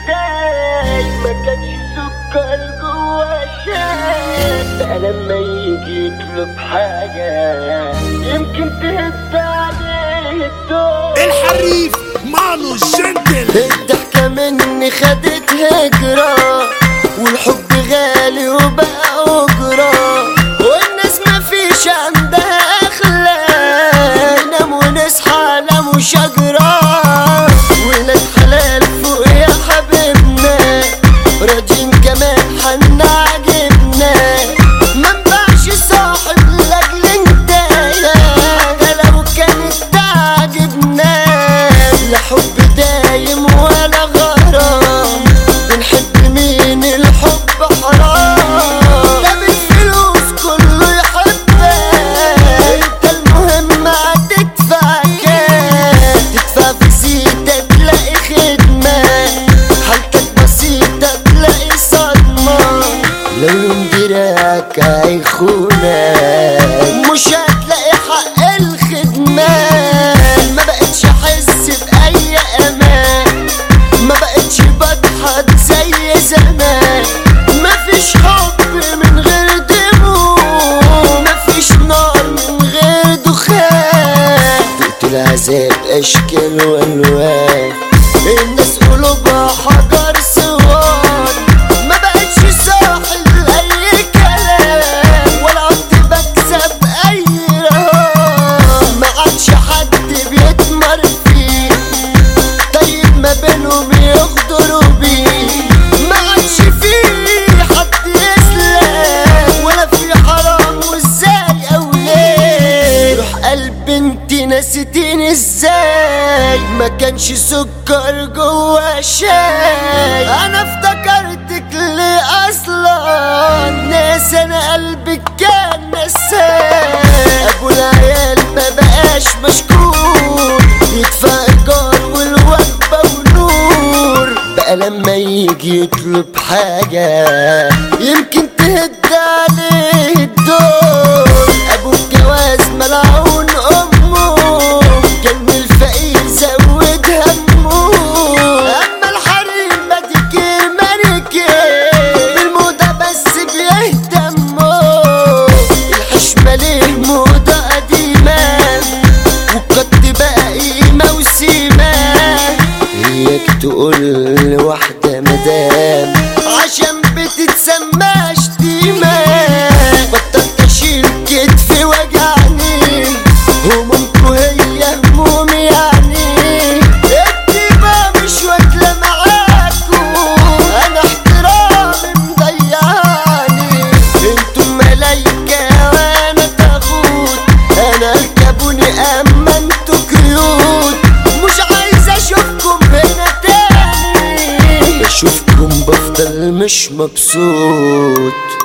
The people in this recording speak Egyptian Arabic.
ازاي ما كانش سكر جوا الشاي بقى لما يجي يطلب حاجة يمكن تهد عليه الدور الحريف مانو جنتل الضحكة مني خدت هجرة والحب غالي وبقى أجرة والناس مفيش عندها أخلاق نام ونصحى نام شجرة ولاد حلال فوق يا حبيبنا راضيين كمان حنا عجبنا منبعش صاحب لاجل انت يا لو كانت تعجبنا لا حب دايم ولا غرام بنحب مين الحب حرام ده بالفلوس كله يحبك انت المهم هتدفع كام تدفع في زيتة تلاقي خدمة حالتك بسيطة تلاقي صدمة لو يوم دراك هيخونك مش هتلاقي حق الخدمة ما بقتش احس بأي امان ما بقتش بضحك زي زمان مفيش حب من غير دموع مفيش نار من غير دخان دقت العذاب اشكال والوان الناس قلوبها حجر سوار ما بقتش صاحب اي كلام ولا عدت بكسب اي رهان ما عادش حد بيتمر فيه طيب ما بينهم يغدروا بيه ما عادش فيه حد يسلم ولا في حرام وازاي او ليه روح قلب انتي نسيتيني ازاي ما كانش سكر جوا شاي انا افتكرتك ليه اصلا ناس انا قلبك كان نساي ابو العيال ما بقاش مشكور يدفع ايجار والوجبه ونور بقى لما يجي يطلب حاجه يمكن تهد عليه الدور ابو الجواز ملعون امه كان الفقير زود همه اما الحريم بديكي ملكي بالموضة بس بيهتموا الحشمة ليه موضة قديمة والقد بقى قيمة وسيمة هيك تقول لواحدة مدام عشان بتتسمى شتيمة بطلت اشيل كتفي وجعني همومكوا هي همومي يعني الدماء مش واكلة معاكوا انا احترامي مضيعني انتم ملايكة وانا تاخوت انا الكابوني اما انتوا كيوت مش عايز اشوفكم هنا تاني بشوفكم بفضل مش مبسوط